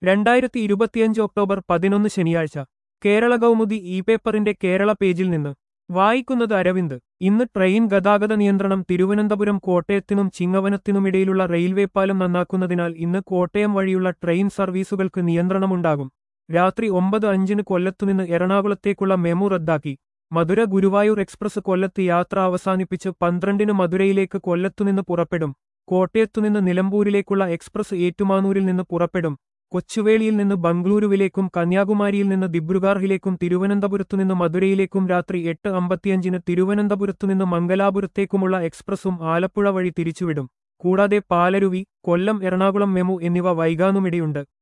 രണ്ടായിരത്തി ഇരുപത്തിയഞ്ച് ഒക്ടോബർ പതിനൊന്ന് ശനിയാഴ്ച കേരള കൗമുദി ഇ പേപ്പറിന്റെ കേരള പേജിൽ നിന്ന് വായിക്കുന്നത് അരവിന്ദ് ഇന്ന് ട്രെയിൻ ഗതാഗത നിയന്ത്രണം തിരുവനന്തപുരം കോട്ടയത്തിനും ചിങ്ങവനത്തിനുമിടയിലുള്ള റെയിൽവേ പാലം നന്നാക്കുന്നതിനാൽ ഇന്ന് കോട്ടയം വഴിയുള്ള ട്രെയിൻ സർവീസുകൾക്ക് നിയന്ത്രണമുണ്ടാകും രാത്രി ഒമ്പത് അഞ്ചിന് കൊല്ലത്തുനിന്ന് എറണാകുളത്തേക്കുള്ള മെമു റദ്ദാക്കി മധുര ഗുരുവായൂർ എക്സ്പ്രസ് കൊല്ലത്ത് യാത്ര അവസാനിപ്പിച്ച് പന്ത്രണ്ടിന് മധുരയിലേക്ക് കൊല്ലത്തുനിന്ന് പുറപ്പെടും കോട്ടയത്തുനിന്ന് നിലമ്പൂരിലേക്കുള്ള എക്സ്പ്രസ് ഏറ്റുമാനൂരിൽ നിന്ന് പുറപ്പെടും കൊച്ചുവേളിയിൽ നിന്ന് ബംഗളൂരുവിലേക്കും കന്യാകുമാരിയിൽ നിന്ന് ദിബ്രുഗാർഹിലേക്കും തിരുവനന്തപുരത്തുനിന്ന് മധുരയിലേക്കും രാത്രി എട്ട് അമ്പത്തിയഞ്ചിന് തിരുവനന്തപുരത്തുനിന്ന് മംഗലാപുരത്തേക്കുമുള്ള എക്സ്പ്രസും ആലപ്പുഴ വഴി തിരിച്ചുവിടും കൂടാതെ പാലരുവി കൊല്ലം എറണാകുളം മെമു എന്നിവ വൈകാനുമിടയുണ്ട്